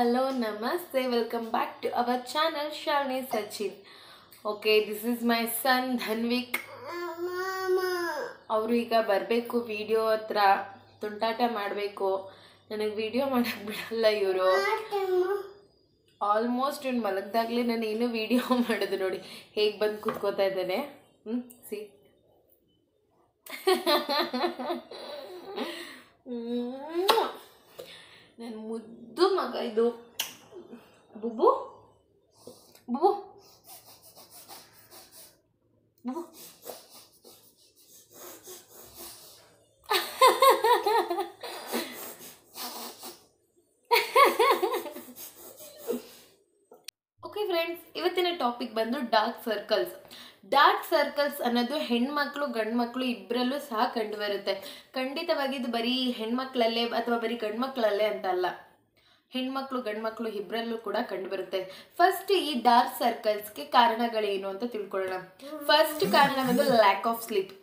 Hello, Namaste. Welcome back to our channel, Shalini Sachin. Okay, this is my son Dhanvik. ಅವರು ಈಗ ಬರಬೇಕು video ಹತ್ರ ತುಂಟಾಟ ಮಾಡಬೇಕು ನನಗೆ ವಿಡಿಯೋ ಮಾಡಕ್ಕೆ ಬಿಡಲ್ಲ ಇವರು ಆಲ್ಮೋಸ್ಟ್ ಇವ್ನು ಮಲಗ್ದಾಗಲೇ ನಾನು ಏನೂ ವಿಡಿಯೋ ಮಾಡೋದು ನೋಡಿ ಹೇಗೆ ಬಂದು ಕೂತ್ಕೋತಾ ಇದ್ದಾನೆ ಹ್ಞೂ ಸಿ ನನ್ನ ಮುದ್ದು ಮಗ ಇದು ಬುಬು ಬುಬು ಬುಬು ಓಕೆ ಫ್ರೆಂಡ್ಸ್ ಇವತ್ತಿನ ಟಾಪಿಕ್ ಬಂದು ಡಾರ್ಕ್ ಸರ್ಕಲ್ಸ್ ಡಾರ್ಕ್ ಸರ್ಕಲ್ಸ್ ಅನ್ನೋದು ಹೆಣ್ಮಕ್ಳು ಗಂಡು ಮಕ್ಕಳು ಇಬ್ಬರಲ್ಲೂ ಸಹ ಕಂಡು ಬರುತ್ತೆ ಖಂಡಿತವಾಗಿ ಇದು ಬರೀ ಹೆಣ್ಮಕ್ಳಲ್ಲೇ ಅಥವಾ ಬರೀ ಗಂಡ್ಮಕ್ಳಲ್ಲೇ ಅಂತ ಅಲ್ಲ ಹೆಣ್ಮಕ್ಳು ಗಂಡ್ಮಕ್ಳು ಇಬ್ಬರಲ್ಲೂ ಕೂಡ ಕಂಡು ಬರುತ್ತೆ ಫಸ್ಟ್ ಈ ಡಾರ್ಕ್ ಸರ್ಕಲ್ಸ್ಗೆ ಕಾರಣಗಳೇನು ಅಂತ ತಿಳ್ಕೊಳ್ಳೋಣ ಫಸ್ಟ್ ಕಾರಣ ಬಂದು ಲ್ಯಾಕ್ ಆಫ್ ಸ್ಲೀಪ್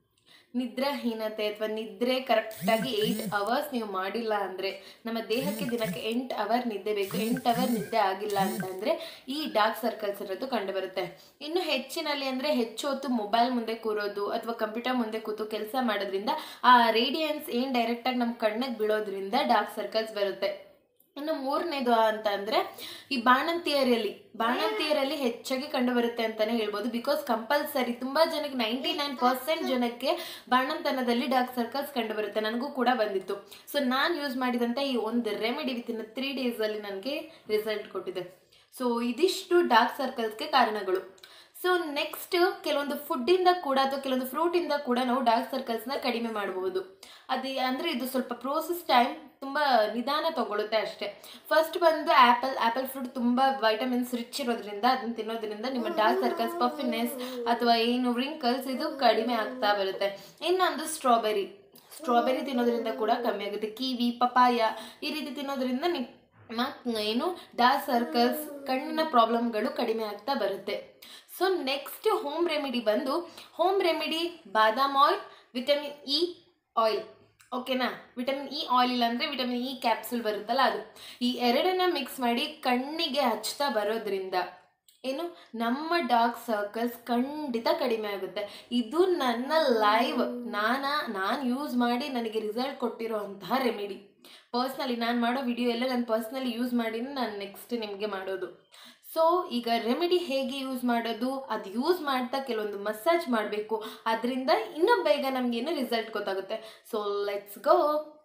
ನಿದ್ರಾಹೀನತೆ ಅಥವಾ ನಿದ್ರೆ ಕರೆಕ್ಟಾಗಿ ಏಯ್ಟ್ ಅವರ್ಸ್ ನೀವು ಮಾಡಿಲ್ಲ ಅಂದರೆ ನಮ್ಮ ದೇಹಕ್ಕೆ ದಿನಕ್ಕೆ ಎಂಟು ಅವರ್ ನಿದ್ದೆ ಬೇಕು ಎಂಟು ಅವರ್ ನಿದ್ದೆ ಆಗಿಲ್ಲ ಅಂತಂದರೆ ಈ ಡಾರ್ಕ್ ಸರ್ಕಲ್ಸ್ ಅನ್ನೋದು ಕಂಡು ಬರುತ್ತೆ ಇನ್ನು ಹೆಚ್ಚಿನಲ್ಲಿ ಅಂದರೆ ಹೆಚ್ಚು ಹೊತ್ತು ಮೊಬೈಲ್ ಮುಂದೆ ಕೂರೋದು ಅಥವಾ ಕಂಪ್ಯೂಟರ್ ಮುಂದೆ ಕೂತು ಕೆಲಸ ಮಾಡೋದ್ರಿಂದ ಆ ರೇಡಿಯನ್ಸ್ ಏನು ಡೈರೆಕ್ಟಾಗಿ ನಮ್ಮ ಕಣ್ಣಿಗೆ ಬೀಳೋದ್ರಿಂದ ಡಾರ್ಕ್ ಸರ್ಕಲ್ಸ್ ಬರುತ್ತೆ ಇನ್ನು ಮೂರನೇದು ಅಂತ ಅಂದರೆ ಈ ಬಾಣಂತಿಯರಲ್ಲಿ ಬಾಣಂತಿಯರಲ್ಲಿ ಹೆಚ್ಚಾಗಿ ಕಂಡು ಬರುತ್ತೆ ಅಂತಾನೆ ಹೇಳ್ಬೋದು ಬಿಕಾಸ್ ಕಂಪಲ್ಸರಿ ತುಂಬ ಜನಕ್ಕೆ ನೈಂಟಿ ನೈನ್ ಪರ್ಸೆಂಟ್ ಜನಕ್ಕೆ ಬಾಣಂತನದಲ್ಲಿ ಡಾರ್ಕ್ ಸರ್ಕಲ್ಸ್ ಕಂಡು ಬರುತ್ತೆ ನನಗೂ ಕೂಡ ಬಂದಿತ್ತು ಸೊ ನಾನು ಯೂಸ್ ಮಾಡಿದಂಥ ಈ ಒಂದು ರೆಮಿಡಿ ವಿತಿನ್ ತ್ರೀ ಡೇಸಲ್ಲಿ ನನಗೆ ರಿಸಲ್ಟ್ ಕೊಟ್ಟಿದೆ ಸೊ ಇದಿಷ್ಟು ಡಾರ್ಕ್ ಸರ್ಕಲ್ಸ್ಗೆ ಕಾರಣಗಳು ಸೊ ನೆಕ್ಸ್ಟ್ ಕೆಲವೊಂದು ಫುಡ್ಡಿಂದ ಕೂಡ ಅಥವಾ ಕೆಲವೊಂದು ಫ್ರೂಟಿಂದ ಕೂಡ ನಾವು ಡಾರ್ಕ್ ಸರ್ಕಲ್ಸ್ನ ಕಡಿಮೆ ಮಾಡಬಹುದು ಅದು ಅಂದರೆ ಇದು ಸ್ವಲ್ಪ ಪ್ರೋಸೆಸ್ ಟೈಮ್ ತುಂಬ ನಿಧಾನ ತಗೊಳುತ್ತೆ ಅಷ್ಟೇ ಫಸ್ಟ್ ಬಂದು ಆ್ಯಪಲ್ ಆ್ಯಪಲ್ ಫ್ರೂಟ್ ತುಂಬ ವೈಟಮಿನ್ಸ್ ರಿಚ್ ಇರೋದ್ರಿಂದ ಅದನ್ನ ತಿನ್ನೋದ್ರಿಂದ ನಿಮ್ಮ ಡಾರ್ಕ್ ಸರ್ಕಲ್ಸ್ ಪಫಿನೆಸ್ ಅಥವಾ ಏನು ರಿಂಕಲ್ಸ್ ಇದು ಕಡಿಮೆ ಆಗ್ತಾ ಬರುತ್ತೆ ಇನ್ನೊಂದು ಸ್ಟ್ರಾಬೆರಿ ಸ್ಟ್ರಾಬೆರಿ ತಿನ್ನೋದ್ರಿಂದ ಕೂಡ ಕಮ್ಮಿ ಆಗುತ್ತೆ ಕಿವಿ ಪಪಾಯ ಈ ರೀತಿ ತಿನ್ನೋದ್ರಿಂದ ನಿಮ್ಮ ಏನು ಡಾರ್ಕ್ ಸರ್ಕಲ್ಸ್ ಕಣ್ಣಿನ ಪ್ರಾಬ್ಲಮ್ಗಳು ಕಡಿಮೆ ಆಗ್ತಾ ಬರುತ್ತೆ ಸೊ ನೆಕ್ಸ್ಟ್ ಹೋಮ್ ರೆಮಿಡಿ ಬಂದು home remedy badam oil vitamin E oil ಓಕೆನಾ ವಿಟಮಿನ್ ಇ ಆಯಿಲ್ ಇಲ್ಲ ಅಂದರೆ ವಿಟಮಿನ್ ಇ ಕ್ಯಾಪ್ಸೂಲ್ ಬರುತ್ತಲ್ಲ ಅದು ಈ ಎರಡನ್ನ ಮಿಕ್ಸ್ ಮಾಡಿ ಕಣ್ಣಿಗೆ ಹಚ್ತಾ ಬರೋದ್ರಿಂದ ಏನು ನಮ್ಮ ಡಾರ್ಕ್ ಸರ್ಕಲ್ಸ್ ಖಂಡಿತ ಕಡಿಮೆ ಆಗುತ್ತೆ ಇದು ನನ್ನ ಲೈವ್ ನಾನ ನಾನು ಯೂಸ್ ಮಾಡಿ ನನಗೆ ರಿಸಲ್ಟ್ ಕೊಟ್ಟಿರೋಂತಹ ರೆಮಿಡಿ ಪರ್ಸ್ನಲಿ ನಾನು ಮಾಡೋ ವಿಡಿಯೋ ಎಲ್ಲ ನಾನು ಪರ್ಸ್ನಲಿ ಯೂಸ್ ಮಾಡಿನೇ ನಾನು ನೆಕ್ಸ್ಟ್ ನಿಮಗೆ ಮಾಡೋದು ಸೊ ಈಗ ರೆಮಿಡಿ ಹೇಗೆ ಯೂಸ್ ಮಾಡೋದು ಅದು ಯೂಸ್ ಮಾಡ್ತಾ ಕೆಲವೊಂದು ಮಸಾಜ್ ಮಾಡಬೇಕು ಅದರಿಂದ ಇನ್ನೂ ಬೇಗ ನಮಗೇನು ರಿಸಲ್ಟ್ ಗೊತ್ತಾಗುತ್ತೆ ಸೊ ಲೆಟ್ಸ್ ಗೋ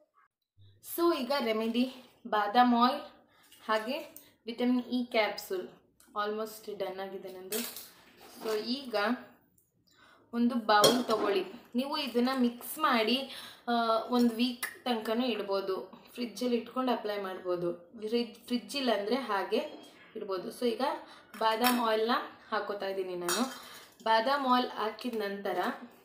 ಸೊ ಈಗ ರೆಮಿಡಿ ಬಾದಾಮ್ ಆಯಿಲ್ ಹಾಗೆ vitamin E capsule almost done ಆಗಿದೆ ನಂದು ಸೊ ಈಗ ಒಂದು ಬೌಲ್ ತೊಗೊಳ್ಳಿ ನೀವು ಇದನ್ನು ಮಿಕ್ಸ್ ಮಾಡಿ ಒಂದು ವೀಕ್ ತನಕನೂ ಇಡ್ಬೋದು ಫ್ರಿಜ್ಜಲ್ಲಿ ಇಟ್ಕೊಂಡು ಅಪ್ಲೈ ಮಾಡ್ಬೋದು ಫ್ರಿಜ್ ಫ್ರಿಜ್ ಇಲ್ಲ ಅಂದರೆ ಹಾಗೆ ಇಡ್ಬೋದು ಸೊ ಈಗ ಬಾದಾಮ್ ಆಯಿಲ್ನ ಹಾಕೋತಾ ಇದ್ದೀನಿ ನಾನು ಬಾದಾಮ್ ಆಯಿಲ್ ಹಾಕಿದ ನಂತರ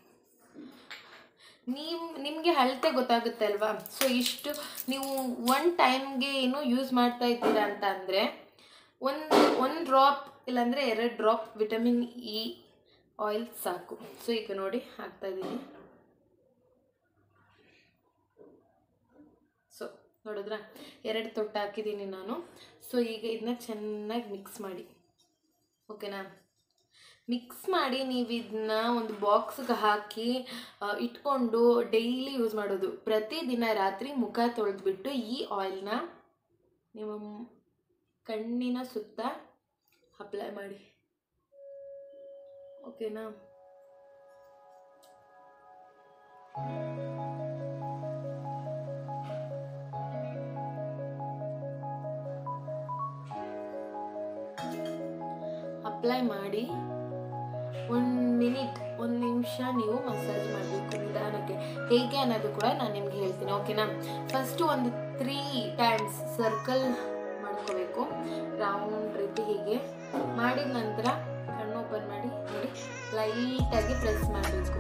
ನೀವು ನಿಮಗೆ ಅಳತೆ ಗೊತ್ತಾಗುತ್ತೆ ಅಲ್ವಾ ಸೊ ಇಷ್ಟು ನೀವು ಒನ್ ಟೈಮ್ಗೆ ಏನು ಯೂಸ್ ಮಾಡ್ತಾ ಇದ್ದೀರಾ ಅಂತ ಅಂದರೆ ಒಂದು ಒಂದು ಡ್ರಾಪ್ ಇಲ್ಲಾಂದರೆ ಎರಡು ಡ್ರಾಪ್ ವಿಟಮಿನ್ ಇ ಆಯಿಲ್ ಸಾಕು ಸೊ ಈಗ ನೋಡಿ ಹಾಕ್ತಾ ಇದ್ದೀನಿ ಸೊ ನೋಡಿದ್ರಾ ಎರಡು ತೊಟ್ಟು ಹಾಕಿದ್ದೀನಿ ನಾನು ಸೊ ಈಗ ಇದನ್ನ ಚೆನ್ನಾಗಿ ಮಿಕ್ಸ್ ಮಾಡಿ ಓಕೆನಾ ಮಿಕ್ಸ್ ಮಾಡಿ ನೀವು ಇದನ್ನ ಒಂದು ಬಾಕ್ಸ್ಗೆ ಹಾಕಿ ಇಟ್ಕೊಂಡು ಡೈಲಿ ಯೂಸ್ ಮಾಡೋದು ಪ್ರತಿದಿನ ರಾತ್ರಿ ಮುಖ ತೊಳೆದ್ಬಿಟ್ಟು ಈ ಆಯಿಲ್ನ ನಿಮ್ಮ ಕಣ್ಣಿನ ಸುತ್ತ ಅಪ್ಲೈ ಮಾಡಿ ಓಕೆನಾ ಅಪ್ಲೈ ಮಾಡಿ ಒಂದು ಮಿನಿಟ್ ಒಂದು ನಿಮಿಷ ನೀವು ಮಸಾಜ್ ಮಾಡಬೇಕು ನಿಧಾನಕ್ಕೆ ಹೇಗೆ ಅನ್ನೋದು ಕೂಡ ನಾನು ನಿಮ್ಗೆ ಹೇಳ್ತೀನಿ ಓಕೆನಾ ಫಸ್ಟು ಒಂದು ತ್ರೀ ಟೈಮ್ಸ್ ಸರ್ಕಲ್ ಮಾಡ್ಕೋಬೇಕು ರೌಂಡ್ ರೀತಿ ಹೀಗೆ ಮಾಡಿದ ನಂತರ ಕಣ್ಣು ಓಪನ್ ಮಾಡಿ ನೋಡಿ ಲೈಟಾಗಿ ಪ್ರೆಸ್ ಮಾಡಬೇಕು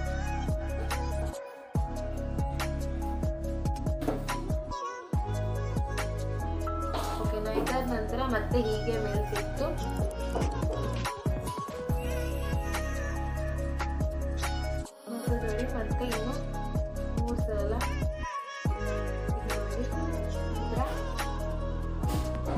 ಓಕೆನಾ ಇದಾದ ನಂತರ ಮತ್ತೆ ಹೀಗೆ ಮೇಲ್ಸಿಟ್ಟು ಮತ್ತೆ ಇನ್ನು ಮೂರು ಸಲ ಇದು ಮಾಡಿ ಈ ಥರ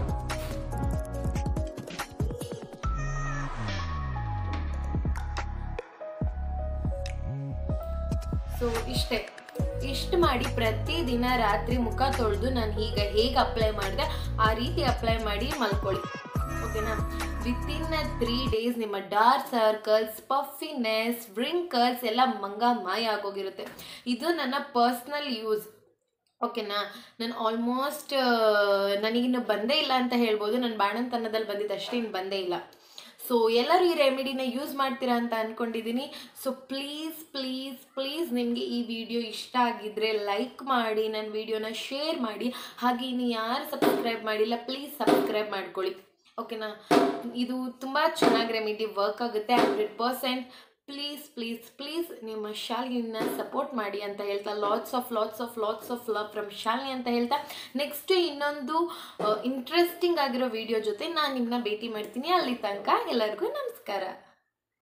ಸೊ ಇಷ್ಟೇ ಇಷ್ಟು ಮಾಡಿ ಪ್ರತಿದಿನ ರಾತ್ರಿ ಮುಖ ತೊಳೆದು ನಾನು ಈಗ ಹೇಗೆ ಅಪ್ಲೈ ಮಾಡಿದೆ ಆ ರೀತಿ ಅಪ್ಲೈ ಮಾಡಿ ಮಲ್ಕೊಳ್ಳಿ ಓಕೆನಾ ವಿತಿನ್ ತ್ರೀ ಡೇಸ್ ನಿಮ್ಮ ಡಾರ್ಕ್ ಸರ್ಕಲ್ಸ್ ಪಫಿನೆಸ್ ವ್ರಿಂಕಲ್ಸ್ ಎಲ್ಲ ಮಂಗ ಮಾಯ ಆಗೋಗಿರುತ್ತೆ ಇದು ನನ್ನ ಪರ್ಸ್ನಲ್ ಯೂಸ್ ಓಕೆನಾ ನಾನು ಆಲ್ಮೋಸ್ಟ್ ನನಗಿನ್ನು ಬಂದೇ ಇಲ್ಲ ಅಂತ ಹೇಳ್ಬೋದು ನಾನು ಬಾಣಂತನದಲ್ಲಿ ಬಂದಿದ್ದು ಅಷ್ಟೇ ಇನ್ನು ಬಂದೇ ಇಲ್ಲ ಸೊ ಎಲ್ಲರೂ ಈ ರೆಮಿಡಿನ ಯೂಸ್ ಮಾಡ್ತೀರಾ ಅಂತ ಅಂದ್ಕೊಂಡಿದ್ದೀನಿ ಸೊ ಪ್ಲೀಸ್ ಪ್ಲೀಸ್ ಪ್ಲೀಸ್ ನಿಮಗೆ ಈ ವಿಡಿಯೋ ಇಷ್ಟ ಆಗಿದ್ದರೆ ಲೈಕ್ ಮಾಡಿ ನನ್ನ ವಿಡಿಯೋನ ಶೇರ್ ಮಾಡಿ ಹಾಗೆ ಇನ್ನು ಯಾರು ಸಬ್ಸ್ಕ್ರೈಬ್ ಮಾಡಿಲ್ಲ ಪ್ಲೀಸ್ ಸಬ್ಸ್ಕ್ರೈಬ್ ಮಾಡ್ಕೊಳ್ಳಿ ಓಕೆನಾ ಇದು ತುಂಬ ಚೆನ್ನಾಗಿ ರೆಮಿಡಿ ವರ್ಕ್ ಆಗುತ್ತೆ hundred percent please please please ನಿಮ್ಮ ಶಾಲಿನ ಸಪೋರ್ಟ್ ಮಾಡಿ ಅಂತ ಹೇಳ್ತಾ lots of lots of lots of love from Shalini ಅಂತ ಹೇಳ್ತಾ ನೆಕ್ಸ್ಟ್ ಇನ್ನೊಂದು ಇಂಟ್ರೆಸ್ಟಿಂಗ್ ಆಗಿರೋ ವಿಡಿಯೋ ಜೊತೆ ನಾನು ನಿಮ್ಮನ್ನ ಭೇಟಿ ಮಾಡ್ತೀನಿ ಅಲ್ಲಿ ತನಕ ಎಲ್ಲರಿಗೂ ನಮಸ್ಕಾರ